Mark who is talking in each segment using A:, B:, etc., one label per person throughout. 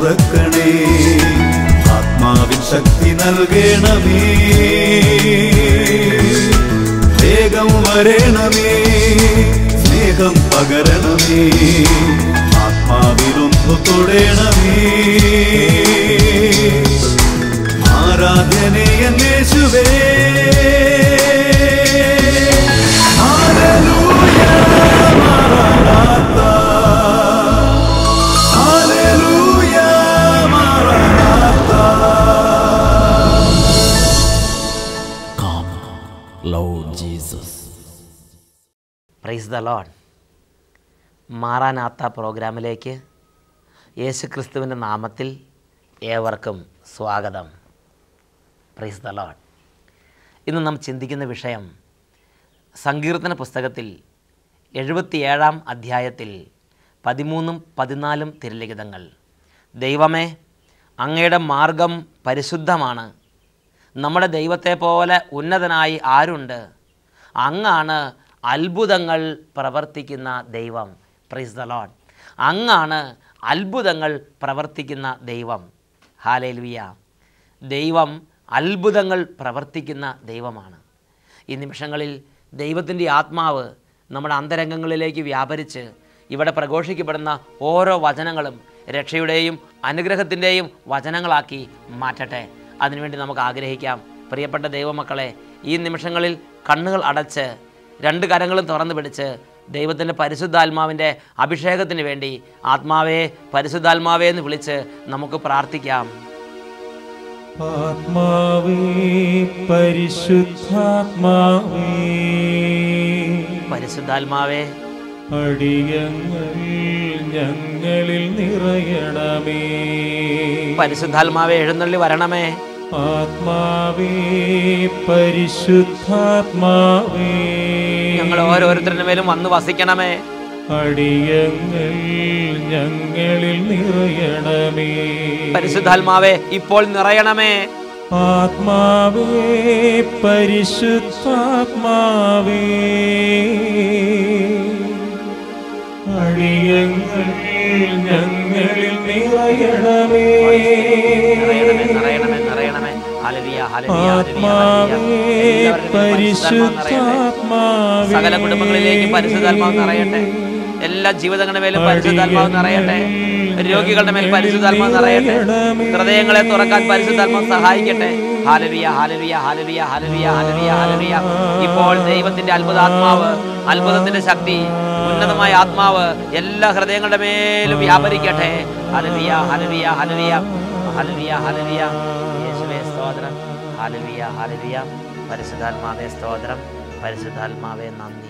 A: തുറക്കണേ ആത്മാവിൻ ശക്തി നൽകണമേ വേഗം വരണമേ സ്നേഹം പകരണമേ ആത്മാവിലൊന്നു തൊടണമേ ആരാധനേ യേശുവേ ഹല്ലേലൂയ മാറാനാത്ത ഹല്ലേലൂയ മാറാനാത്ത
B: Come, Lord Jesus.
C: Praise the Lord മാറാനാത്ത പ്രോഗ്രാമിലേക്ക് യേശു ക്രിസ്തുവിൻ്റെ നാമത്തിൽ ഏവർക്കും സ്വാഗതം പ്രൈസ് ദ ലോഡ് ഇന്ന് നാം ചിന്തിക്കുന്ന വിഷയം സങ്കീർത്തന പുസ്തകത്തിൽ എഴുപത്തിയേഴാം അധ്യായത്തിൽ പതിമൂന്നും പതിനാലും തിരലിഖിതങ്ങൾ ദൈവമേ അങ്ങയുടെ മാർഗം പരിശുദ്ധമാണ് നമ്മുടെ ദൈവത്തെ പോലെ ഉന്നതനായി ആരുണ്ട് അങ്ങാണ് അത്ഭുതങ്ങൾ പ്രവർത്തിക്കുന്ന ദൈവം പ്രൈസ് ദ ലോഡ് അങ്ങാണ് അത്ഭുതങ്ങൾ പ്രവർത്തിക്കുന്ന ദൈവം ഹാലേലുയ ദൈവം അത്ഭുതങ്ങൾ പ്രവർത്തിക്കുന്ന ദൈവമാണ് ഈ നിമിഷങ്ങളിൽ ദൈവത്തിൻ്റെ ആത്മാവ് നമ്മുടെ അന്തരംഗങ്ങളിലേക്ക് വ്യാപരിച്ച് ഇവിടെ പ്രഘോഷിക്കപ്പെടുന്ന ഓരോ വചനങ്ങളും രക്ഷയുടെയും അനുഗ്രഹത്തിൻ്റെയും വചനങ്ങളാക്കി മാറ്റട്ടെ അതിനുവേണ്ടി നമുക്ക് ആഗ്രഹിക്കാം പ്രിയപ്പെട്ട ദൈവമക്കളെ ഈ നിമിഷങ്ങളിൽ കണ്ണുകൾ അടച്ച് രണ്ട് കരങ്ങളും തുറന്നു പിടിച്ച് ദൈവത്തിൻ്റെ പരിശുദ്ധാത്മാവിൻ്റെ അഭിഷേകത്തിന് വേണ്ടി ആത്മാവേ പരിശുദ്ധാത്മാവേ എന്ന് വിളിച്ച് നമുക്ക് പ്രാർത്ഥിക്കാം
D: ആത്മാവേ പരിശുദ്ധാത്മാവേ
C: പരിശുദ്ധാത്മാവേ
D: അടിയങ്ങൾ ഞങ്ങളിൽ നിറയണമേ
C: പരിശുദ്ധാത്മാവേ എഴുന്നള്ളി വരണമേ
D: ആത്മാവേ പരിശുദ്ധാത്മാവേ
C: ഞങ്ങൾ ഓരോരുത്തരുടെ മേലും വന്ന് വസിക്കണമേ
D: അടിയങ്ങൾ ഞങ്ങളിൽ നിറയണമേ
C: പരിശുദ്ധാത്മാവേ ഇപ്പോൾ നിറയണമേ
D: ആത്മാവേ പരിശുദ്ധാത്മാവേ അടിയങ്ങൾ ഞങ്ങളിൽ നിറയണമേ
C: നിറയണമേ നിറയണമേ നിറയണമേ ഹല്ലേലൂയ, ഹല്ലേലൂയ, ഹല്ലേലൂയ,
D: ആത്മാവേ
C: ഹല്ലേലൂയ. എല്ലാവരുടെയും പരിശുദ്ധാത്മാവ് നിറയട്ടെ. സകല കുടുംബങ്ങളിലേക്കും പരിശുദ്ധാത്മാവ് നിറയട്ടെ എല്ലാ ജീവിതങ്ങളുടെ മേലും പരിശുദ്ധാത്മാവ് നിറയട്ടെ രോഗികളുടെ മേൽ പരിശുദ്ധാത്മാവ് നിറയട്ടെ ഹൃദയങ്ങളെ തുറക്കാൻ പരിശുദ്ധാത്മാവ് സഹായിക്കട്ടെ ഹാലവിയ ഹാലവിയ ഹാലവിയ ഹാലവിയ ഹാലവിയ ഹാലവിയ ഇപ്പോൾ ദൈവത്തിന്റെ അത്ഭുതാത്മാവ് അത്ഭുതത്തിന്റെ ശക്തി ഉന്നതമായ ആത്മാവ് എല്ലാ ഹൃദയങ്ങളുടെ മേലും വ്യാപരിക്കട്ടെ ഹലവിയ ഹലവിയ ഹലവിയ ഹലവിയ ഹലവിയ യേശുവേ സ്തോത്രം ഹലവിയ ഹലവിയ പരിശുദ്ധാത്മാവേ സ്തോത്രം പരിശുദ്ധാത്മാവേ നന്ദി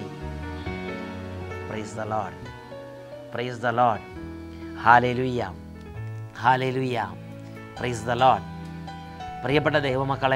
C: praise the Lord praise the Lord ഹാലേലുയ്യ ഹാലേലുയ്യ പ്രൈസ് ദ ലോഡ് പ്രിയപ്പെട്ട ദൈവമക്കളെ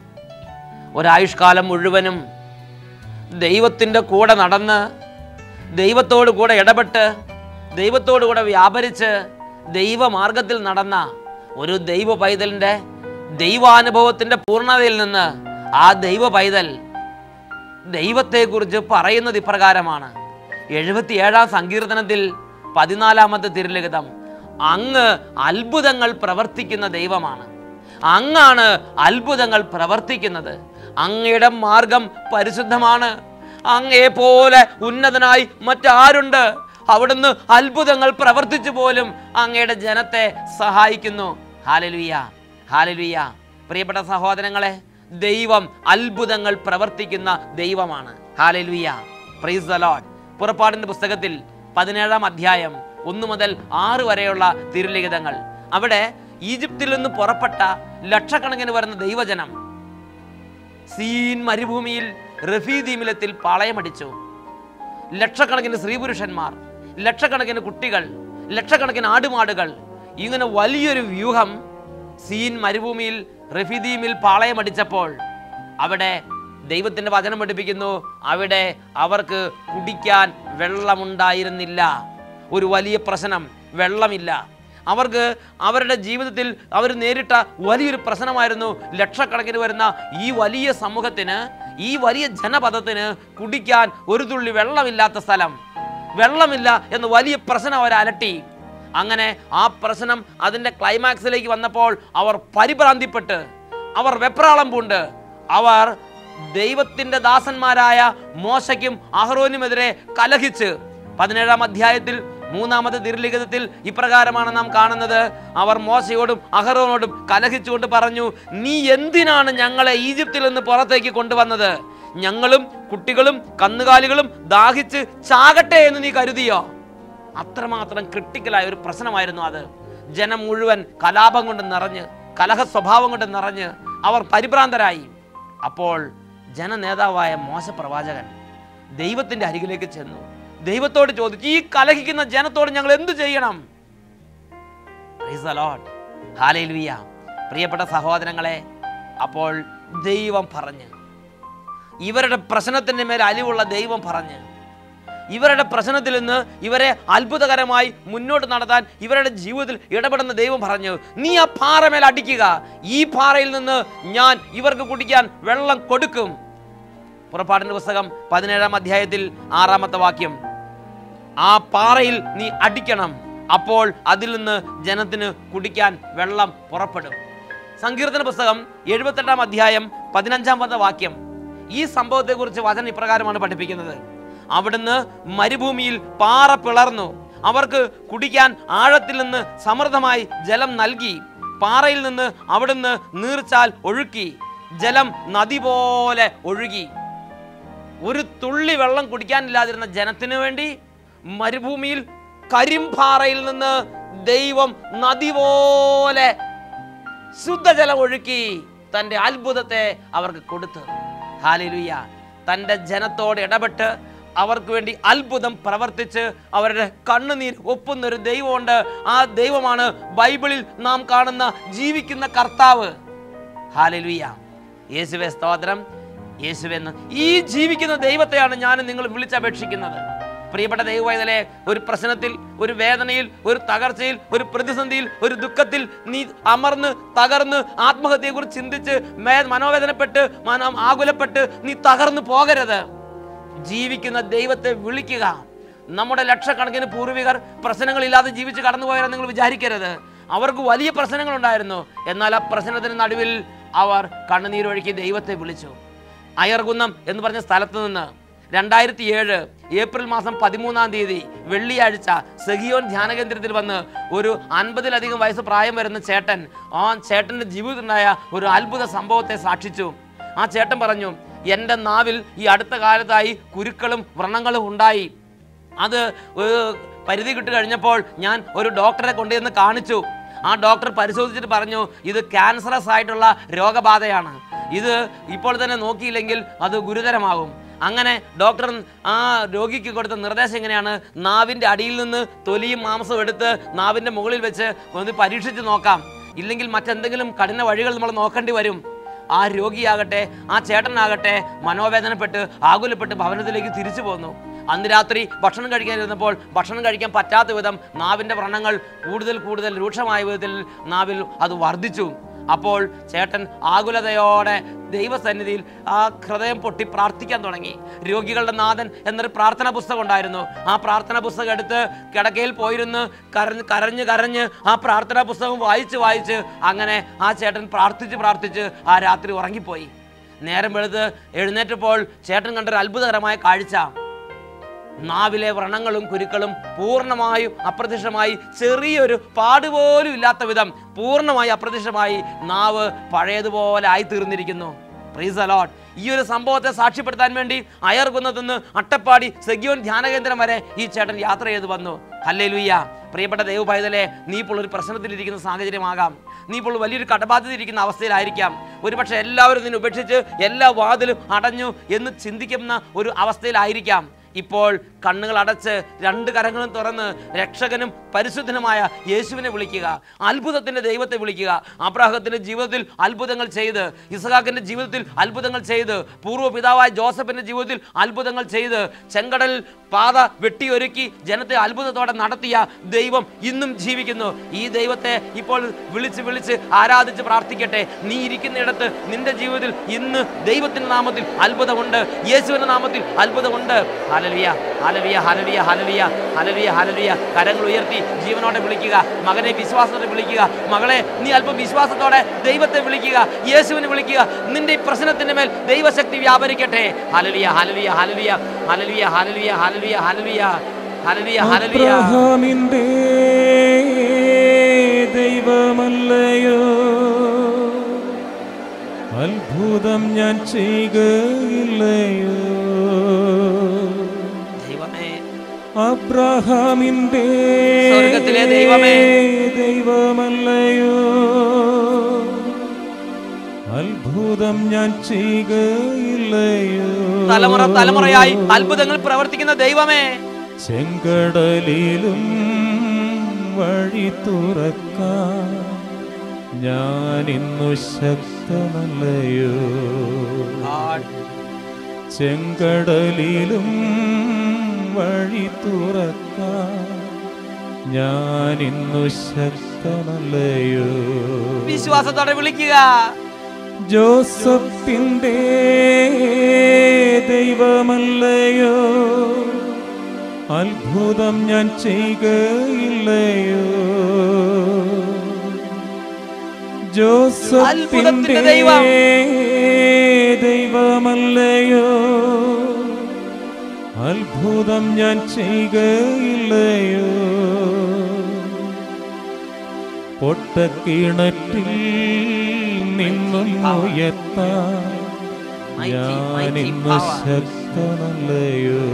C: ഒരായുഷ്കാലം മുഴുവനും ദൈവത്തിൻ്റെ കൂടെ നടന്ന് ദൈവത്തോട് കൂടെ ഇടപെട്ട് ദൈവത്തോട് കൂടെ വ്യാപരിച്ച് ദൈവമാർഗത്തിൽ നടന്ന ഒരു ദൈവ പൈതലിൻ്റെ ദൈവാനുഭവത്തിൻ്റെ പൂർണ്ണതയിൽ നിന്ന് ആ ദൈവ പൈതൽ ദൈവത്തെക്കുറിച്ച് പറയുന്നത് ഇപ്രകാരമാണ് എഴുപത്തിയേഴാം സങ്കീർത്തനത്തിൽ പതിനാലാമത്തെ തിരുലിഖിതം അങ്ങ് അത്ഭുതങ്ങൾ പ്രവർത്തിക്കുന്ന ദൈവമാണ് അങ്ങാണ് അത്ഭുതങ്ങൾ പ്രവർത്തിക്കുന്നത് അങ്ങയുടെ മാർഗം പരിശുദ്ധമാണ് അങ്ങയെ പോലെ ഉന്നതനായി മറ്റാരുണ്ട് അവിടുന്ന് അത്ഭുതങ്ങൾ പ്രവർത്തിച്ചു പോലും അങ്ങയുടെ ജനത്തെ സഹായിക്കുന്നു ഹാലലുയ്യ ഹാലലുയ്യ പ്രിയപ്പെട്ട സഹോദരങ്ങളെ ദൈവം അത്ഭുതങ്ങൾ പ്രവർത്തിക്കുന്ന ദൈവമാണ് ഹാലലുയ്യ പ്രൈസ് ദ ലോഡ് പുറപ്പാടിന്റെ പുസ്തകത്തിൽ പതിനേഴാം അധ്യായം ഒന്നു മുതൽ ആറ് വരെയുള്ള തിരുലിഖിതങ്ങൾ അവിടെ ഈജിപ്തിൽ നിന്ന് പുറപ്പെട്ട ലക്ഷക്കണക്കിന് വരുന്ന ദൈവജനം സീൻ മരുഭൂമിയിൽ റഫീദീമിലത്തിൽ പാളയമടിച്ചു ലക്ഷക്കണക്കിന് സ്ത്രീപുരുഷന്മാർ ലക്ഷക്കണക്കിന് കുട്ടികൾ ലക്ഷക്കണക്കിന് ആടുമാടുകൾ ഇങ്ങനെ വലിയൊരു വ്യൂഹം സീൻ മരുഭൂമിയിൽ റഫീദീമിൽ പാളയമടിച്ചപ്പോൾ അവിടെ ദൈവത്തിന്റെ വചനം പഠിപ്പിക്കുന്നു അവിടെ അവർക്ക് കുടിക്കാൻ വെള്ളമുണ്ടായിരുന്നില്ല ഒരു വലിയ പ്രശ്നം വെള്ളമില്ല അവർക്ക് അവരുടെ ജീവിതത്തിൽ അവർ നേരിട്ട വലിയൊരു പ്രശ്നമായിരുന്നു ലക്ഷക്കണക്കിന് വരുന്ന ഈ വലിയ സമൂഹത്തിന് ഈ വലിയ ജനപദത്തിന് കുടിക്കാൻ ഒരു തുള്ളി വെള്ളമില്ലാത്ത സ്ഥലം വെള്ളമില്ല എന്ന് വലിയ പ്രശ്നം അവർ അലട്ടി അങ്ങനെ ആ പ്രശ്നം അതിൻ്റെ ക്ലൈമാക്സിലേക്ക് വന്നപ്പോൾ അവർ പരിഭ്രാന്തിപ്പെട്ട് അവർ വെപ്രാളം പൂണ്ട് അവർ ദൈവത്തിൻ്റെ ദാസന്മാരായ മോശയ്ക്കും അഹ്റോനുമെതിരെ കലഹിച്ച് പതിനേഴാം അധ്യായത്തിൽ മൂന്നാമത്തെ തിരുലിഖിതത്തിൽ ഇപ്രകാരമാണ് നാം കാണുന്നത് അവർ മോശയോടും അഹറോനോടും കലഹിച്ചുകൊണ്ട് പറഞ്ഞു നീ എന്തിനാണ് ഞങ്ങളെ ഈജിപ്തിൽ നിന്ന് പുറത്തേക്ക് കൊണ്ടുവന്നത് ഞങ്ങളും കുട്ടികളും കന്നുകാലികളും ദാഹിച്ച് ചാകട്ടെ എന്ന് നീ കരുതിയോ അത്രമാത്രം ക്രിട്ടിക്കലായ ഒരു പ്രശ്നമായിരുന്നു അത് ജനം മുഴുവൻ കലാപം കൊണ്ട് നിറഞ്ഞ് കലഹ സ്വഭാവം കൊണ്ട് നിറഞ്ഞ് അവർ പരിഭ്രാന്തരായി അപ്പോൾ ജനനേതാവായ മോശ പ്രവാചകൻ ദൈവത്തിന്റെ അരികിലേക്ക് ചെന്നു ദൈവത്തോട് ചോദിച്ചു ഈ കലഹിക്കുന്ന ജനത്തോട് ഞങ്ങൾ എന്തു ചെയ്യണം Praise the Lord. Hallelujah. പ്രിയപ്പെട്ട സഹോദരങ്ങളെ അപ്പോൾ ദൈവം പറഞ്ഞ് ഇവരുടെ പ്രശ്നത്തിൻ്റെ മേൽ അലിവുള്ള ദൈവം പറഞ്ഞ് ഇവരുടെ പ്രശ്നത്തിൽ നിന്ന് ഇവരെ അത്ഭുതകരമായി മുന്നോട്ട് നടത്താൻ ഇവരുടെ ജീവിതത്തിൽ ഇടപെടുന്ന ദൈവം പറഞ്ഞു നീ ആ പാറമേൽ അടിക്കുക ഈ പാറയിൽ നിന്ന് ഞാൻ ഇവർക്ക് കുടിക്കാൻ വെള്ളം കൊടുക്കും പുറപ്പാടിന്റെ പുസ്തകം പതിനേഴാം അധ്യായത്തിൽ ആറാമത്തെ വാക്യം ആ പാറയിൽ നീ അടിക്കണം അപ്പോൾ അതിൽ നിന്ന് ജനത്തിന് കുടിക്കാൻ വെള്ളം പുറപ്പെടും സങ്കീർത്തന പുസ്തകം എഴുപത്തെട്ടാം അധ്യായം പതിനഞ്ചാമത്തെ വാക്യം ഈ സംഭവത്തെക്കുറിച്ച് വചനം ഇപ്രകാരമാണ് പഠിപ്പിക്കുന്നത് അവിടുന്ന് മരുഭൂമിയിൽ പാറ പിളർന്നു അവർക്ക് കുടിക്കാൻ ആഴത്തിൽ നിന്ന് സമൃദ്ധമായി ജലം നൽകി പാറയിൽ നിന്ന് അവിടുന്ന് നീർച്ചാൽ ഒഴുക്കി ജലം നദി പോലെ ഒഴുകി ഒരു തുള്ളി വെള്ളം കുടിക്കാനില്ലാതിരുന്ന ജനത്തിനു വേണ്ടി മരുഭൂമിയിൽ കരിമ്പാറയിൽ നിന്ന് ദൈവം നദി പോലെ ശുദ്ധജലം ഒഴുക്കി തൻ്റെ അത്ഭുതത്തെ അവർക്ക് കൊടുത്തു ഹാലിലുയ്യ തൻ്റെ ജനത്തോട് ഇടപെട്ട് അവർക്ക് വേണ്ടി അത്ഭുതം പ്രവർത്തിച്ച് അവരുടെ കണ്ണുനീർ ഒപ്പുന്ന ഒരു ദൈവമുണ്ട് ആ ദൈവമാണ് ബൈബിളിൽ നാം കാണുന്ന ജീവിക്കുന്ന കർത്താവ് ഹാലലുയ്യ യേശുവെ സ്തോത്രം യേശുവെന്ന് ഈ ജീവിക്കുന്ന ദൈവത്തെയാണ് ഞാൻ നിങ്ങൾ വിളിച്ചപേക്ഷിക്കുന്നത് പ്രിയപ്പെട്ട ദൈവവൈതലെ ഒരു പ്രശ്നത്തിൽ ഒരു വേദനയിൽ ഒരു തകർച്ചയിൽ ഒരു പ്രതിസന്ധിയിൽ ഒരു ദുഃഖത്തിൽ നീ അമർന്ന് തകർന്ന് ആത്മഹത്യയെക്കുറിച്ച് ചിന്തിച്ച് മേ മനോവേദനപ്പെട്ട് മനോ ആകുലപ്പെട്ട് നീ തകർന്നു പോകരുത് ജീവിക്കുന്ന ദൈവത്തെ വിളിക്കുക നമ്മുടെ ലക്ഷക്കണക്കിന് പൂർവികർ പ്രശ്നങ്ങളില്ലാതെ ജീവിച്ച് കടന്നുപോയാൽ നിങ്ങൾ വിചാരിക്കരുത് അവർക്ക് വലിയ പ്രശ്നങ്ങളുണ്ടായിരുന്നു എന്നാൽ ആ പ്രശ്നത്തിന് നടുവിൽ അവർ കണ്ണുനീരൊഴുക്കി ദൈവത്തെ വിളിച്ചു അയർകുന്നം എന്ന് പറഞ്ഞ സ്ഥലത്ത് നിന്ന് രണ്ടായിരത്തി ഏഴ് ഏപ്രിൽ മാസം പതിമൂന്നാം തീയതി വെള്ളിയാഴ്ച സെഹിയോൻ ധ്യാനകേന്ദ്രത്തിൽ വന്ന് ഒരു അൻപതിലധികം വയസ്സ് പ്രായം വരുന്ന ചേട്ടൻ ആ ചേട്ടൻ്റെ ജീവിതത്തിലുണ്ടായ ഒരു അത്ഭുത സംഭവത്തെ സാക്ഷിച്ചു ആ ചേട്ടൻ പറഞ്ഞു എൻ്റെ നാവിൽ ഈ അടുത്ത കാലത്തായി കുരുക്കളും വ്രണങ്ങളും ഉണ്ടായി അത് ഒരു പരിധി കിട്ടി കഴിഞ്ഞപ്പോൾ ഞാൻ ഒരു ഡോക്ടറെ കൊണ്ടുചെന്ന് കാണിച്ചു ആ ഡോക്ടർ പരിശോധിച്ചിട്ട് പറഞ്ഞു ഇത് ക്യാൻസറസ് ആയിട്ടുള്ള രോഗബാധയാണ് ഇത് ഇപ്പോൾ തന്നെ നോക്കിയില്ലെങ്കിൽ അത് ഗുരുതരമാകും അങ്ങനെ ഡോക്ടർ ആ രോഗിക്ക് കൊടുത്ത നിർദ്ദേശം എങ്ങനെയാണ് നാവിൻ്റെ അടിയിൽ നിന്ന് തൊലിയും മാംസവും എടുത്ത് നാവിൻ്റെ മുകളിൽ വെച്ച് ഒന്ന് പരീക്ഷിച്ച് നോക്കാം ഇല്ലെങ്കിൽ മറ്റെന്തെങ്കിലും കഠിന വഴികൾ നമ്മൾ നോക്കേണ്ടി വരും ആ രോഗിയാകട്ടെ ആ ചേട്ടനാകട്ടെ മനോവേദനപ്പെട്ട് ആകുലപ്പെട്ട് ഭവനത്തിലേക്ക് തിരിച്ചു പോന്നു അന്ന് രാത്രി ഭക്ഷണം കഴിക്കാനിരുന്നപ്പോൾ ഭക്ഷണം കഴിക്കാൻ പറ്റാത്ത വിധം നാവിൻ്റെ വ്രണങ്ങൾ കൂടുതൽ കൂടുതൽ രൂക്ഷമായ വിധത്തിൽ നാവിൽ അത് വർദ്ധിച്ചു അപ്പോൾ ചേട്ടൻ ആകുലതയോടെ ദൈവസന്നിധിയിൽ ആ ഹൃദയം പൊട്ടി പ്രാർത്ഥിക്കാൻ തുടങ്ങി രോഗികളുടെ നാഥൻ എന്നൊരു പ്രാർത്ഥനാ പുസ്തകം ഉണ്ടായിരുന്നു ആ പ്രാർത്ഥനാ പുസ്തകം എടുത്ത് കിടക്കയിൽ പോയിരുന്ന് കരഞ്ഞ് കരഞ്ഞ് കരഞ്ഞ് ആ പ്രാർത്ഥനാ പുസ്തകം വായിച്ച് വായിച്ച് അങ്ങനെ ആ ചേട്ടൻ പ്രാർത്ഥിച്ച് പ്രാർത്ഥിച്ച് ആ രാത്രി ഉറങ്ങിപ്പോയി നേരം വെളുത്ത് എഴുന്നേറ്റപ്പോൾ ചേട്ടൻ കണ്ടൊരു അത്ഭുതകരമായ കാഴ്ച നാവിലെ വ്രണങ്ങളും കുരുക്കളും പൂർണ്ണമായും അപ്രത്യക്ഷമായി ചെറിയൊരു പാടുപോലും ഇല്ലാത്ത വിധം പൂർണ്ണമായി അപ്രത്യക്ഷമായി നാവ് പഴയതുപോലെ ആയിത്തീർന്നിരിക്കുന്നു പ്രീസ് അലോട്ട് ഈ ഒരു സംഭവത്തെ സാക്ഷ്യപ്പെടുത്താൻ വേണ്ടി അയർകുന്നത്തുനിന്ന് അട്ടപ്പാടി സെഗ്യോൻ ധ്യാനകേന്ദ്രം വരെ ഈ ചേട്ടൻ യാത്ര ചെയ്ത് വന്നു ഹല്ലേ ലുയ്യ പ്രിയപ്പെട്ട ദൈവ പൈതലെ നീ ഇപ്പോൾ ഒരു പ്രശ്നത്തിലിരിക്കുന്ന സാഹചര്യമാകാം നീ ഇപ്പോൾ വലിയൊരു കടബാധ്യത ഇരിക്കുന്ന അവസ്ഥയിലായിരിക്കാം ഒരുപക്ഷെ എല്ലാവരും നിന്നെ ഉപേക്ഷിച്ച് എല്ലാ വാതിലും അടഞ്ഞു എന്ന് ചിന്തിക്കുന്ന ഒരു അവസ്ഥയിലായിരിക്കാം ഇപ്പോൾ കണ്ണുകൾ അടച്ച് രണ്ട് കരങ്ങളും തുറന്ന് രക്ഷകനും പരിശുദ്ധനുമായ യേശുവിനെ വിളിക്കുക അത്ഭുതത്തിന്റെ ദൈവത്തെ വിളിക്കുക അബ്രാഹത്തിന്റെ ജീവിതത്തിൽ അത്ഭുതങ്ങൾ ചെയ്ത് ഇസഹാക്കിന്റെ ജീവിതത്തിൽ അത്ഭുതങ്ങൾ ചെയ്ത് പൂർവ്വ പിതാവായ ജോസഫിന്റെ ജീവിതത്തിൽ അത്ഭുതങ്ങൾ ചെയ്ത് ചെങ്കടൽ പാത വെട്ടിയൊരുക്കി ജനത്തെ അത്ഭുതത്തോടെ നടത്തിയ ദൈവം ഇന്നും ജീവിക്കുന്നു ഈ ദൈവത്തെ ഇപ്പോൾ വിളിച്ച് വിളിച്ച് ആരാധിച്ച് പ്രാർത്ഥിക്കട്ടെ നീ ഇരിക്കുന്നിടത്ത് നിന്റെ ജീവിതത്തിൽ ഇന്ന് ദൈവത്തിന്റെ നാമത്തിൽ അത്ഭുതമുണ്ട് യേശുവിന്റെ നാമത്തിൽ അത്ഭുതമുണ്ട് ഹലലിയ ഹലലിയ ഹലലിയ ഹലലിയ ഹലലിയ ഹലലിയ കരങ്ങൾ ഉയർത്തി ജീവനോടെ വിളിക്കുക മകനെ വിശ്വാസത്തോടെ വിളിക്കുക മകളെ നീ അല്പം വിശ്വാസത്തോടെ ദൈവത്തെ വിളിക്കുക യേശുവിനെ വിളിക്കുക നിന്റെ ഈ പ്രശ്നത്തിന്റെ മേൽ ദൈവശക്തി വ്യാപരിക്കട്ടെ ഹലലിയ ഹലലിയ ഹലലിയ ഹലലിയ ഹലലിയ ഹലലിയ ഹലലിയ ഹലലിയ ഹലലിയ
D: അബ്രഹാമിന്റെ ദൈവമല്ലയോ അത്ഭുതം ഞാൻ ചെയ്യുകയില്ലയോ
C: ദൈവമേ
D: അബ്രഹാമിന്റെ
C: സ്വർഗ്ഗത്തിലെ ദൈവമേ.
D: ദൈവമല്ലയോ അത്ഭുതം ഞാൻ ചെയ്യുകയില്ലയോ
C: തലമുറ തലമുറയായി അത്ഭുതങ്ങൾ പ്രവർത്തിക്കുന്ന ദൈവമേ
D: ചെങ്കടലിലും വഴി തുറക്കാൻ ഞാൻ ഇന്നു ശക്തനല്ലയോ
C: God,
D: ചെങ്കടലിലും വഴി തുറക്കാൻ ഞാൻ ഇന്നു ശക്തനല്ലയോ
C: വിശ്വാസത്തോടെ വിളിക്കുക
D: ജോസഫിന്റെ ദൈവമല്ലയോ അത്ഭുതം ഞാൻ ചെയ്യുകയില്ലയോ ജോസഫിന്റെ
C: അത്ഭുതത്തിന്റെ ദൈവം.
D: ദൈവമല്ലയോ അത്ഭുതം ഞാൻ ചെയ്യുകയില്ലയോ പൊട്ടക്കിണറ്റിൽ നിന്നും ഉയർത്താൻ
C: Mighty, mighty
D: ഞാനിന്നു
C: power.
D: ശക്തനല്ലയോ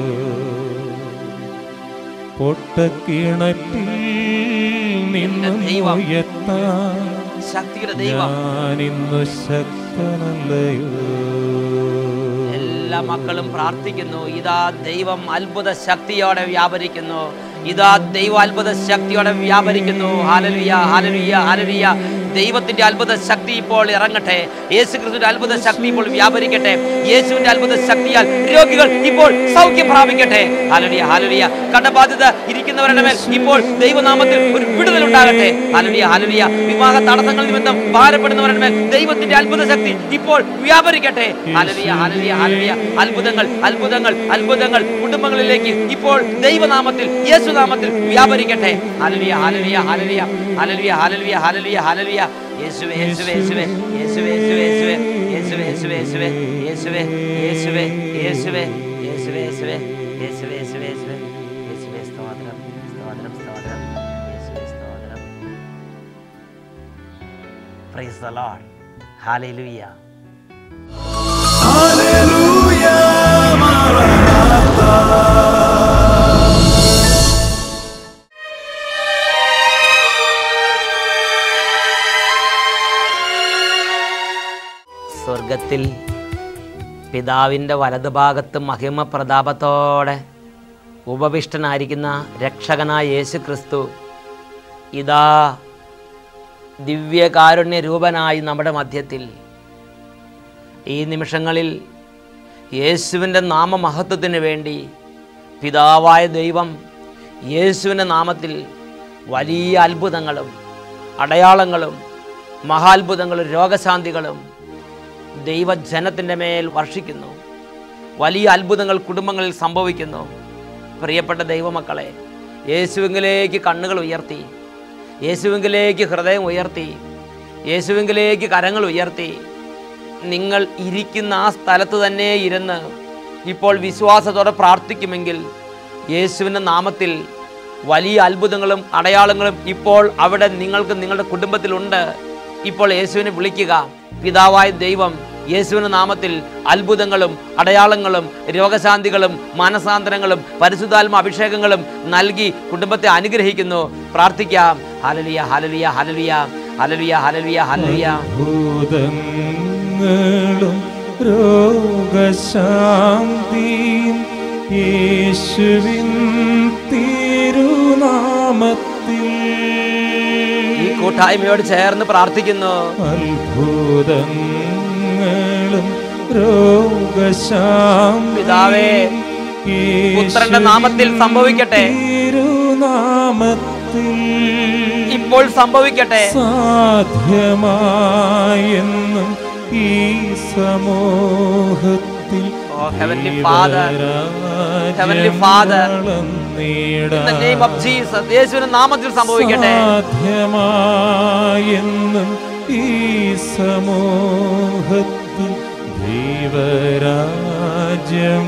D: പൊട്ടക്കിണറ്റിൽ നിന്നും
C: ദൈവം.
D: ഉയർത്താൻ
C: ശക്തിയുടെ ദൈവം
D: ഞാനിന്നു ശക്തനല്ലയോ
C: എല്ലാ മക്കളും പ്രാർത്ഥിക്കുന്നു ഇതാ ദൈവം അത്ഭുത ശക്തിയോടെ വ്യാപരിക്കുന്നു ഇതാ ദൈവ അത്ഭുത ശക്തിയോടെ വ്യാപരിക്കുന്നു ഹാലലുയ ഹാലലുയ ഹാലലുയ ദൈവത്തിന്റെ അത്ഭുത ശക്തി ഇപ്പോൾ ഇറങ്ങട്ടെ യേശു ക്രിസ്തുവിന്റെ അത്ഭുത ശക്തി ഇപ്പോൾ വ്യാപരിക്കട്ടെ യേശുവിന്റെ അത്ഭുത ശക്തിയാൽ രോഗികൾ ഇപ്പോൾ സൗഖ്യം പ്രാപിക്കട്ടെ ഹാലലിയ ഹാലലിയ കടബാധ്യത ഇരിക്കുന്നവരുടെ മേൽ ഇപ്പോൾ ദൈവനാമത്തിൽ ഒരു വിടുതൽ ഉണ്ടാകട്ടെ ഹാലലിയ ഹാലലിയ വിവാഹ തടസ്സങ്ങൾ നിമിത്തം ഭാരപ്പെടുന്നവരുടെ മേൽ ദൈവത്തിന്റെ അത്ഭുത ശക്തി ഇപ്പോൾ വ്യാപരിക്കട്ടെ ഹാലലിയ ഹാലലിയ ഹാലലിയ അത്ഭുതങ്ങൾ അത്ഭുതങ്ങൾ അത്ഭുതങ്ങൾ കുടുംബങ്ങളിലേക്ക് ഇപ്പോൾ ദൈവനാമത്തിൽ യേശുനാമത്തിൽ വ്യാപരിക്കട്ടെ ഹാലലിയ ഹാലലിയ ഹാലലിയ ഹാലലിയ ഹാലലിയ ഹാലലിയ ഹാലലിയ യേശുവേ യേശുവേ യേശുവേ യേശുവേ യേശുവേ യേശുവേ യേശുവേ യേശുവേ യേശുവേ യേശുവേ യേശുവേ യേശുവേ യേശുവേ യേശുവേ യേശുവേ യേശുവേ യേശുവേ യേശുവേ സ്തോത്രം സ്തോത്രം സ്തോത്രം യേശുവേ സ്തോത്രം പ്രൈസ് ദ ലോർഡ് ഹല്ലേലൂയ
A: ഹല്ലേലൂയ മാറാനാത്ത
C: സ്വർഗത്തിൽ പിതാവിൻ്റെ വലതുഭാഗത്ത് മഹിമ പ്രതാപത്തോടെ ഉപവിഷ്ടനായിരിക്കുന്ന രക്ഷകനായ യേശു ക്രിസ്തു ഇതാ ദിവ്യകാരുണ്യ രൂപനായി നമ്മുടെ മധ്യത്തിൽ ഈ നിമിഷങ്ങളിൽ യേശുവിൻ്റെ നാമമഹത്വത്തിന് വേണ്ടി പിതാവായ ദൈവം യേശുവിൻ്റെ നാമത്തിൽ വലിയ അത്ഭുതങ്ങളും അടയാളങ്ങളും മഹാത്ഭുതങ്ങളും രോഗശാന്തികളും ദൈവജനത്തിൻ്റെ മേൽ വർഷിക്കുന്നു വലിയ അത്ഭുതങ്ങൾ കുടുംബങ്ങളിൽ സംഭവിക്കുന്നു പ്രിയപ്പെട്ട ദൈവമക്കളെ യേശുവിങ്കിലേക്ക് കണ്ണുകൾ ഉയർത്തി യേശുവിങ്കിലേക്ക് ഹൃദയം ഉയർത്തി യേശുവിങ്കിലേക്ക് കരങ്ങൾ ഉയർത്തി നിങ്ങൾ ഇരിക്കുന്ന ആ സ്ഥലത്ത് തന്നെ ഇരുന്ന് ഇപ്പോൾ വിശ്വാസത്തോടെ പ്രാർത്ഥിക്കുമെങ്കിൽ യേശുവിൻ്റെ നാമത്തിൽ വലിയ അത്ഭുതങ്ങളും അടയാളങ്ങളും ഇപ്പോൾ അവിടെ നിങ്ങൾക്ക് നിങ്ങളുടെ കുടുംബത്തിലുണ്ട് ഇപ്പോൾ യേശുവിനെ വിളിക്കുക പിതാവായ ദൈവം യേശുവിൻ്റെ നാമത്തിൽ അത്ഭുതങ്ങളും അടയാളങ്ങളും രോഗശാന്തികളും മാനസാന്തരങ്ങളും പരിശുദ്ധാത്മ അഭിഷേകങ്ങളും നൽകി കുടുംബത്തെ അനുഗ്രഹിക്കുന്നു പ്രാർത്ഥിക്കാം ഹലലിയ ഹലലിയ ഹലലിയ ഹലലിയ ഹലലിയ ഹലലിയ
D: ഭൂതങ്ങളും രോഗശാന്തിയും യേശുവിൻ തിരുനാമത്തിൽ
C: ഈ കൂട്ടായ്മയോട് ചേർന്ന് പ്രാർത്ഥിക്കുന്നു
D: അത്ഭുതങ്ങളും രോഗശാന്തി
C: പിതാവേ, പുത്രന്റെ നാമത്തിൽ സംഭവിക്കട്ടെ.
D: തിരുനാമത്തിൽ
C: ഇപ്പോൾ സംഭവിക്കട്ടെ
D: സാധ്യമായെന്നും ഈ സമൂഹത്തിൽ
C: Oh, Heavenly Father, Heavenly Father, In the name of Jesus, യേശുവിന്റെ നാമത്തിൽ സംഭവിക്കട്ടെ
D: സാധ്യമായെന്നും ഈ സമൂഹത്തിൽ ദൈവരാജ്യം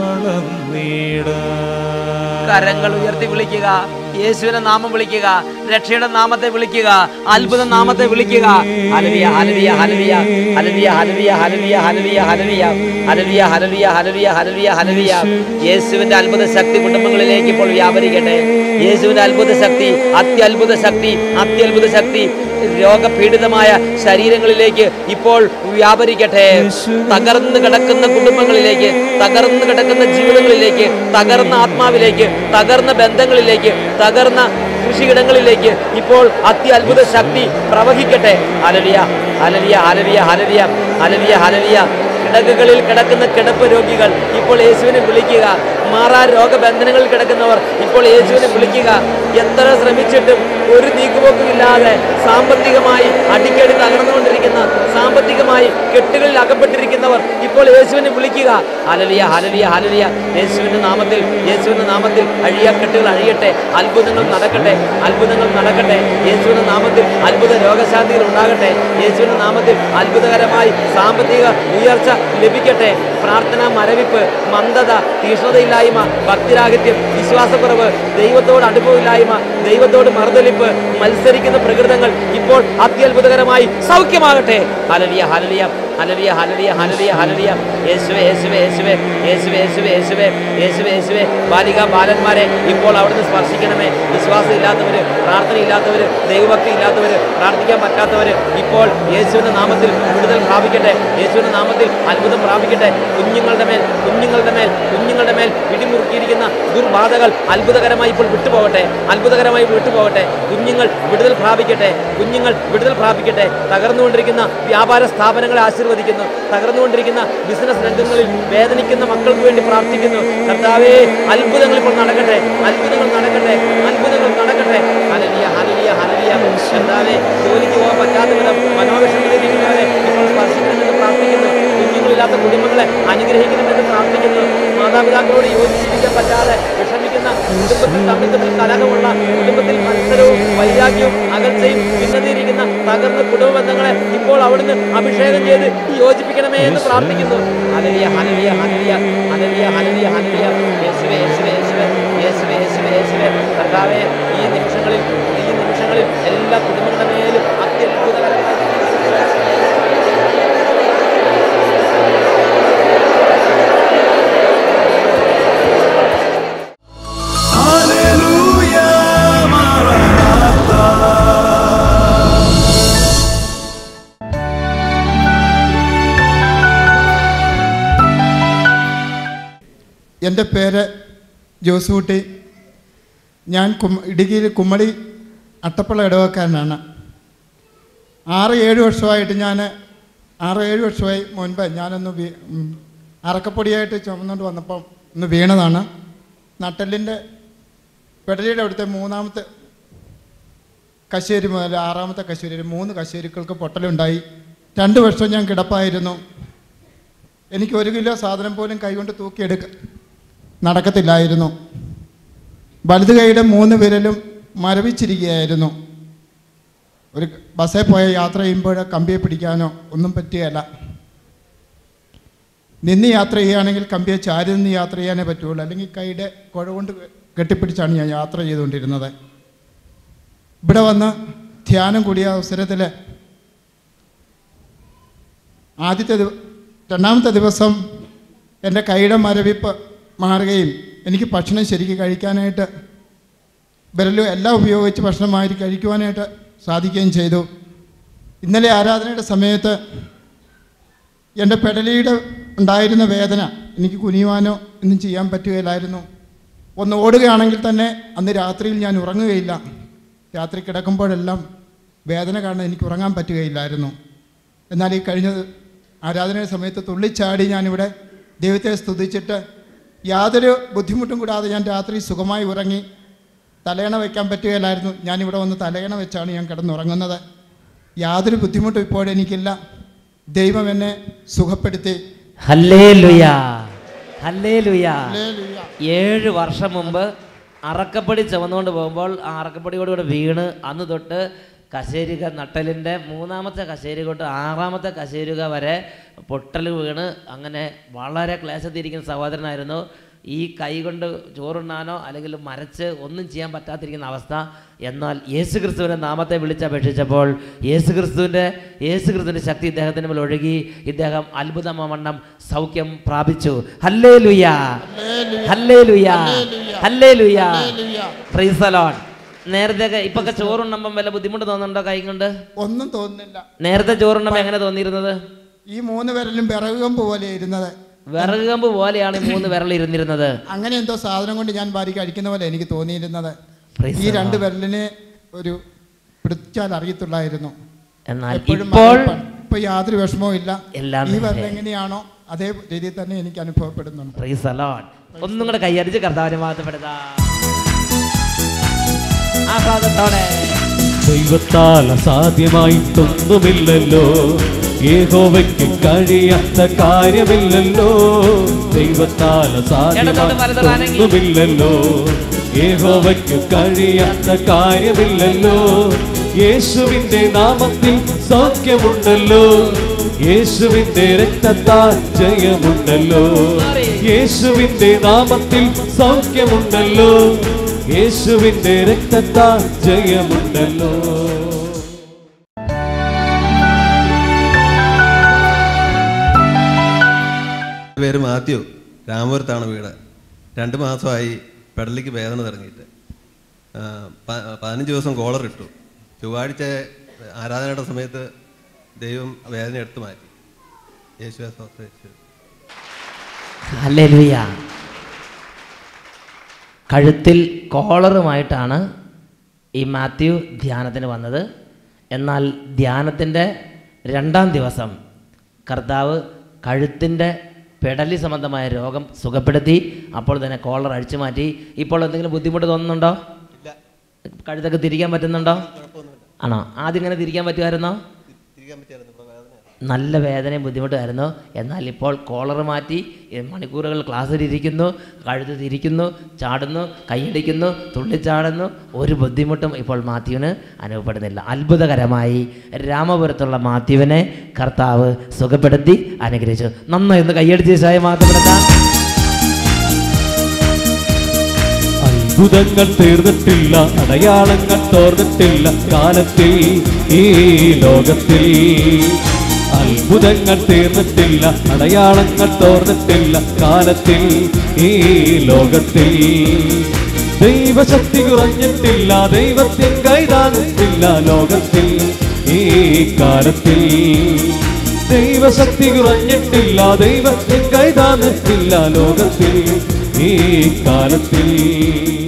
D: വളർന്നിടാൻ
C: കരങ്ങൾ ഉയർത്തി വിളിക്കുക യേശുവിന്റെ നാമം വിളിക്കുക രക്ഷയുടെ നാമത്തെ വിളിക്കുക അത്ഭുത നാമത്തെ വിളിക്കുക ഹല്ലേലൂയ ഹല്ലേലൂയ ഹല്ലേലൂയ ഹല്ലേലൂയ ഹല്ലേലൂയ ഹല്ലേലൂയ ഹല്ലേലൂയ ഹല്ലേലൂയ ഹല്ലേലൂയ ഹല്ലേലൂയ ഹല്ലേലൂയ ഹല്ലേലൂയ യേശുവിന്റെ അത്ഭുത ശക്തി കുടുംബങ്ങളിലേക്ക് ഇപ്പോൾ വ്യാപരിക്കട്ടെ യേശുവിന്റെ അത്ഭുത ശക്തി അത്യത്ഭുത ശക്തി അത്യത്ഭുത ശക്തി രോഗപീഡിതമായ ശരീരങ്ങളിലേക്ക് ഇപ്പോൾ വ്യാപരിക്കട്ടെ തകർന്നു കിടക്കുന്ന കുടുംബങ്ങളിലേക്ക് തകർന്നു കിടക്കുന്ന ജീവിതങ്ങളിലേക്ക് തകർന്ന ആത്മാവിലേക്ക് തകർന്ന ബന്ധങ്ങളിലേക്ക് തകർന്ന കൃഷിയിടങ്ങളിലേക്ക് ഇപ്പോൾ അത്യത്ഭുത ശക്തി പ്രവഹിക്കട്ടെ അലലിയ അലലിയ അലലിയ അലലിയ അലലിയ അലലിയ കിടക്കുകളിൽ കിടക്കുന്ന കിടപ്പ് രോഗികൾ ഇപ്പോൾ യേശുവിനെ വിളിക്കുക മാറാ രോഗബന്ധനങ്ങളിൽ കിടക്കുന്നവർ ഇപ്പോൾ യേശുവിനെ വിളിക്കുക എത്ര ശ്രമിച്ചിട്ടും ഒരു നീക്കുപോക്കുമില്ലാതെ സാമ്പത്തികമായി അടിക്കടി തകർന്നുകൊണ്ടിരിക്കുന്ന സാമ്പത്തികമായി കെട്ടുകളിൽ അകപ്പെട്ടിരിക്കുന്നവർ ഇപ്പോൾ യേശുവിനെ വിളിക്കുക ഹലലിയ ഹലലിയ ഹലലിയ യേശുവിന്റെ നാമത്തിൽ യേശുവിന്റെ നാമത്തിൽ അഴിയ കെട്ടുകൾ അഴിയട്ടെ അത്ഭുതങ്ങൾ നടക്കട്ടെ അത്ഭുതങ്ങൾ നടക്കട്ടെ യേശുവിന്റെ നാമത്തിൽ അത്ഭുത രോഗശാന്തികൾ ഉണ്ടാകട്ടെ യേശുവിന്റെ നാമത്തിൽ അത്ഭുതകരമായി സാമ്പത്തിക ഉയർച്ച ലഭിക്കട്ടെ പ്രാർത്ഥന മരവിപ്പ് മന്ദത തീഷ്ണതയില്ലായ്മ ഭക്തിരാഹിത്യം വിശ്വാസക്കുറവ് ദൈവത്തോട് അടുപ്പമില്ലായ്മ ദൈവത്തോട് മറുതലിപ്പ് മത്സരിക്കുന്ന പ്രകൃതങ്ങൾ ഇപ്പോൾ അത്യത്ഭുതകരമായി സൗഖ്യമാകട്ടെ ഹലലിയ ഹലലിയ ഹലലിയ ഹലലിയ ഹലലിയ ഹലലിയ യേശുവേ യേശുവേ യേശുവേ യേശുവേ യേശുവേ യേശുവേ യേശുവേ യേശുവേ ബാലിക ബാലന്മാരെ ഇപ്പോൾ അവിടുന്ന് സ്പർശിക്കണമേ വിശ്വാസം ഇല്ലാത്തവര് പ്രാർത്ഥന ഇല്ലാത്തവര് ദൈവഭക്തി ഇല്ലാത്തവര് പ്രാർത്ഥിക്കാൻ പറ്റാത്തവര് ഇപ്പോൾ യേശുവിന്റെ നാമത്തിൽ വിടുതൽ പ്രാപിക്കട്ടെ യേശുവിന്റെ നാമത്തിൽ അത്ഭുതം പ്രാപിക്കട്ടെ കുഞ്ഞുങ്ങളുടെ മേൽ കുഞ്ഞുങ്ങളുടെ മേൽ കുഞ്ഞുങ്ങളുടെ മേൽ പിടിമുറുക്കിയിരിക്കുന്ന ദുർബാധകൾ അത്ഭുതകരമായി ഇപ്പോൾ വിട്ടുപോകട്ടെ അത്ഭുതകരമായി വിട്ടുപോകട്ടെ കുഞ്ഞുങ്ങൾ വിടുതൽ പ്രാപിക്കട്ടെ കുഞ്ഞുങ്ങൾ വിടുതൽ പ്രാപിക്കട്ടെ തകർന്നുകൊണ്ടിരിക്കുന്ന വ്യാപാര സ്ഥാപനങ്ങളെ ആശീർവദിക്കുന്നു തകർന്നുകൊണ്ടിരിക്കുന്ന ബിസിനസ് രംഗങ്ങളിൽ വേദനിക്കുന്ന മക്കൾക്ക് വേണ്ടി പ്രാർത്ഥിക്കുന്നു കർത്താവേ അത്ഭുതങ്ങൾ ഇപ്പോൾ നടക്കട്ടെ അത്ഭുതങ്ങൾ നടക്കട്ടെ അത്ഭുതങ്ങൾ നടക്കട്ടെ ഹലലിയ ഹലലിയ ഹലലിയ കർത്താവേ ജോലിക്ക് പോകാൻ പറ്റാത്ത വിധം മനോവിഷമത്തിലിരിക്കുന്നവരെ ഇപ്പോൾ സ്പർശിക്കണമെന്ന് പ്രാർത്ഥിക്കുന്നു കുഞ്ഞുങ്ങളില്ലാത്ത കുടുംബങ്ങളെ അനുഗ്രഹിക്കണമെന്ന് പ്രാർത്ഥിക്കുന്നു മാതാപിതാക്കളോട് യോജിപ്പിക്കാൻ പറ്റാതെ വിഷമിക്കുന്ന കുടുംബത്തിൽ തമ്മിൽ തമ്മിൽ കലഹമുള്ള കുടുംബത്തിൽ മത്സരവും വൈരാഗ്യവും അകൽച്ചയും ഭിന്നതയിരിക്കുന്ന തകർന്ന കുടുംബ ബന്ധങ്ങളെ ഇപ്പോൾ അവിടുന്ന് അഭിഷേകം ചെയ്ത് യോജിപ്പിക്കണമേ എന്ന് പ്രാർത്ഥിക്കുന്നു ഹലലിയ ഹലലിയ ഹലലിയ ഹലലിയ ഹലലിയ ഹലലിയ യേശുവേ യേശുവേ യേശുവേ യേശുവേ യേശുവേ യേശുവേ കർത്താവേ ഈ നിമിഷങ്ങളിൽ ഈ നിമിഷങ്ങളിൽ എല്ലാ കുടുംബങ്ങളുടെ മേലും അത്യത്ഭുതകരമായ
A: ഹല്ലേലൂയ മറനാത്ത
E: എൻ്റെ പേര് ജോസൂട്ടി ഞാൻ കും ഇടുക്കിയിൽ കുമ്മളി അട്ടപ്പള്ള ഇടവക്കാരനാണ് ആറ് ഏഴ് വർഷമായിട്ട് ഞാൻ ആറ് ഏഴ് വർഷമായി മുൻപ് ഞാനൊന്ന് വീ ഉം, അറക്കപ്പൊടിയായിട്ട് ചുമന്നുകൊണ്ട് വന്നപ്പം ഒന്ന് വീണതാണ് നട്ടലിൻ്റെ പെടലിയുടെ അവിടുത്തെ മൂന്നാമത്തെ കശേരി മുതൽ ആറാമത്തെ കശേരി വരെ മൂന്ന് കശേരികൾക്ക് പൊട്ടലുണ്ടായി രണ്ട് വർഷം ഞാൻ കിടപ്പായിരുന്നു എനിക്ക് ഒരു കിലോ സാധനം പോലും കൈകൊണ്ട് തൂക്കിയെടുക്ക നടക്കത്തില്ലായിരുന്നു വലത് കൈയുടെ മൂന്ന് വിരലും മരവിച്ചിരിക്കുകയായിരുന്നു ഒരു ബസ്സിൽ പോയ യാത്ര ചെയ്യുമ്പോൾ കമ്പിയെ പിടിക്കാനോ ഒന്നും പറ്റുകയല്ല നിന്ന് യാത്ര ചെയ്യുകയാണെങ്കിൽ കമ്പിയെ ചാരി നിന്ന് യാത്ര ചെയ്യാനേ പറ്റുള്ളൂ അല്ലെങ്കിൽ കൈയുടെ കുഴ കൊണ്ട് കെട്ടിപ്പിടിച്ചാണ് ഞാൻ യാത്ര ചെയ്തുകൊണ്ടിരുന്നത് ഇവിടെ വന്ന് ധ്യാനം കൂടിയ അവസരത്തിൽ ആദ്യത്തെ ദിവ രണ്ടാമത്തെ ദിവസം എൻ്റെ കൈയുടെ മരവിപ്പ് മാറുകയും എനിക്ക് ഭക്ഷണം ശരിക്കും കഴിക്കാനായിട്ട് വിരലും എല്ലാം ഉപയോഗിച്ച് ഭക്ഷണമായി കഴിക്കുവാനായിട്ട് സാധിക്കുകയും ചെയ്തു ഇന്നലെ ആരാധനയുടെ സമയത്ത് എൻ്റെ പെടലിയുടെ ഉണ്ടായിരുന്ന വേദന എനിക്ക് കുനിയുവാനോ ഒന്നും ചെയ്യാൻ പറ്റുകയില്ലായിരുന്നു ഒന്ന് ഓടുകയാണെങ്കിൽ തന്നെ അന്ന് രാത്രിയിൽ ഞാൻ ഉറങ്ങുകയില്ല രാത്രി കിടക്കുമ്പോഴെല്ലാം വേദന കാരണം എനിക്ക് ഉറങ്ങാൻ പറ്റുകയില്ലായിരുന്നു എന്നാൽ ഈ കഴിഞ്ഞ ആരാധനയുടെ സമയത്ത് തുള്ളിച്ചാടി ഞാനിവിടെ ദൈവത്തെ സ്തുതിച്ചിട്ട് യാതൊരു ബുദ്ധിമുട്ടും കൂടാതെ ഞാൻ രാത്രി സുഖമായി ഉറങ്ങി തലയണ വയ്ക്കാൻ പറ്റുകയില്ലായിരുന്നു ഞാനിവിടെ വന്ന് തലയണ വെച്ചാണ് ഞാൻ കിടന്നുറങ്ങുന്നത് യാതൊരു ബുദ്ധിമുട്ടും ഇപ്പോഴെനിക്കില്ല ദൈവം എന്നെ സുഖപ്പെടുത്തി
F: ഹല്ലേലുയ
C: ഹല്ലേലൂയ
E: ഹല്ലേലൂയ.
C: ഏഴ് വർഷം മുമ്പ് അറക്കപ്പടി ചുമന്നുകൊണ്ട് പോകുമ്പോൾ ആ അറക്കപ്പടിയോടുകൂടെ വീണ് അന്ന് തൊട്ട് കശേരിക നട്ടലിൻ്റെ മൂന്നാമത്തെ കശേരി തൊട്ട് ആറാമത്തെ കശേരിക വരെ പൊട്ടൽ വീണ് അങ്ങനെ വളരെ ക്ലേശത്തിരിക്കുന്ന സഹോദരനായിരുന്നു ഈ കൈ കൊണ്ട് ചോറുണ്ണാനോ അല്ലെങ്കിൽ മരച്ച് ഒന്നും ചെയ്യാൻ പറ്റാതിരിക്കുന്ന അവസ്ഥ എന്നാൽ യേശുക്രിസ്തുവിൻ്റെ നാമത്തെ വിളിച്ചപേക്ഷിച്ചപ്പോൾ യേശുക്രിസ്തുവിൻ്റെ യേശുക്രിസ്തുവിൻ്റെ ശക്തി ഇദ്ദേഹത്തിന് മേൽ ഒഴുകി ഇദ്ദേഹം അത്ഭുതമണ്ണം സൗഖ്യം പ്രാപിച്ചു ഹല്ലേ ലുയാ ഹല്ലേ ലുയാ ഹല്ലേ ലുയാ ഫ്രീസലോൺ നേരത്തെ ഇപ്പൊക്കെ ചോറുണ്ണമ്പം വല്ല ബുദ്ധിമുട്ട് തോന്നുന്നുണ്ടോ കൈ കൊണ്ട്
E: ഒന്നും തോന്നുന്നില്ല
C: നേരത്തെ ചോറുണ്ണമ്പം എങ്ങനെ തോന്നിയിരുന്നത്
E: ഈ മൂന്ന് വിരലും വിറകുകമ്പ് പോലെ ഇരുന്നത്
C: വിറക് കമ്പ് പോലെയാണ് ഈ മൂന്ന് വിരൽ ഇരുന്നിരുന്നത്
E: അങ്ങനെ എന്തോ സാധനം കൊണ്ട് ഞാൻ വാരി കഴിക്കുന്ന പോലെ എനിക്ക് തോന്നിയിരുന്നത്
C: Praise
E: ഈ
C: the
E: രണ്ട്
C: Lord.
E: വിരലിനെ ഒരു പിടിച്ചാൽ അറിയത്തുള്ളായിരുന്നു
C: എന്നാൽ
E: എപ്പോഴും
C: ഇപ്പോൾ
E: മരവിപ്പാണ്. ഇപ്പൊ യാതൊരു വിഷമവും ഇല്ല
C: എല്ലാം
E: ഈ വിരൽ
C: നേരെ.
E: എങ്ങനെയാണോ അതേ രീതിയിൽ തന്നെ എനിക്ക് അനുഭവപ്പെടുന്നുണ്ട്
C: Praise the Lord. ഒന്നും കൂടെ കൈയടിച്ച് കർത്താവിനെ മാറ്റപ്പെടുത്താം ആഹ്ലാദത്തോടെ
D: ദൈവത്താൽ അസാധ്യമായിട്ടൊന്നുമില്ലല്ലോ യഹോവയ്ക്ക് കഴിയാത്ത കാര്യമില്ലല്ലോ ദൈവത്താൽ അസാധ്യമായിട്ടൊന്നുമില്ലല്ലോ യഹോവയ്ക്ക് കഴിയാത്ത കാര്യമില്ലല്ലോ യേശുവിന്റെ നാമത്തിൽ സൗഖ്യമുണ്ടല്ലോ യേശുവിന്റെ രക്തത്താൽ ജയമുണ്ടല്ലോ യേശുവിന്റെ നാമത്തിൽ സൗഖ്യമുണ്ടല്ലോ യേശുവിന്റെ രക്തത്താൽ ജയമുണ്ടല്ലോ
F: പേര് മാത്യു രാമപുരത്താണ് വീട് രണ്ട് മാസമായി പെടലിക്ക് വേദന തുടങ്ങിയിട്ട് ആ, പ- പതിനഞ്ച് ദിവസം കോളർ ഇട്ടു ചൊവ്വാഴ്ച ആരാധനയുടെ സമയത്ത് ദൈവം വേദന എടുത്തു മാറ്റി യേശുവെ സ്തോത്രം, യേശുവേ.
C: ഹല്ലേലൂയ കഴുത്തിൽ കോളറുമായിട്ടാണ് ഈ മാത്യു ധ്യാനത്തിന് വന്നത് എന്നാൽ ധ്യാനത്തിൻ്റെ രണ്ടാം ദിവസം കർത്താവ് കഴുത്തിൻ്റെ പെടലി സംബന്ധമായ രോഗം സുഖപ്പെടുത്തി അപ്പോൾ തന്നെ കോളർ അഴിച്ചു മാറ്റി ഇപ്പോൾ എന്തെങ്കിലും ബുദ്ധിമുട്ട് തോന്നുന്നുണ്ടോ കഴുത്തൊക്കെ തിരിക്കാൻ പറ്റുന്നുണ്ടോ ആണോ ആദ്യം ഇങ്ങനെ തിരിക്കാൻ പറ്റുമായിരുന്നോ നല്ല വേദനയും ബുദ്ധിമുട്ടായിരുന്നു എന്നാൽ ഇപ്പോൾ കോളർ മാറ്റി ഈ മണിക്കൂറുകൾ ക്ലാസ്സിൽ ഇരിക്കുന്നു കഴുത്ത് തിരിക്കുന്നു ചാടുന്നു കൈയടിക്കുന്നു തുള്ളിച്ചാടുന്നു ഒരു ബുദ്ധിമുട്ടും ഇപ്പോൾ മാത്യുവിന് അനുഭവപ്പെടുന്നില്ല അത്ഭുതകരമായി രാമപുരത്തുള്ള മാത്യുവിനെ കർത്താവ് സുഖപ്പെടുത്തി അനുഗ്രഹിച്ചു നന്നായി ഒന്ന് കൈയടിച്ച് ശായ മാറ്റപ്പെടുത്താം
D: അത്ഭുതങ്ങൾ തീർന്നിട്ടില്ല അടയാളങ്ങൾ തോർന്നിട്ടില്ല കാലത്തിൽ ഈ ലോകത്തിൽ അത്ഭുതങ്ങൾ തീർന്നിട്ടില്ല അടയാളങ്ങൾ തോർന്നിട്ടില്ല കാലത്തിൽ ഈ ലോകത്തിൽ ദൈവശക്തി കുറഞ്ഞിട്ടില്ല ദൈവത്തിൻ കൈതാങ്ങിട്ടില്ല ലോകത്തിൽ ഈ കാലത്തിൽ ദൈവശക്തി കുറഞ്ഞിട്ടില്ല ദൈവത്തിൻ കൈതാന്നിട്ടില്ല ലോകത്തിൽ ഈ കാലത്തിൽ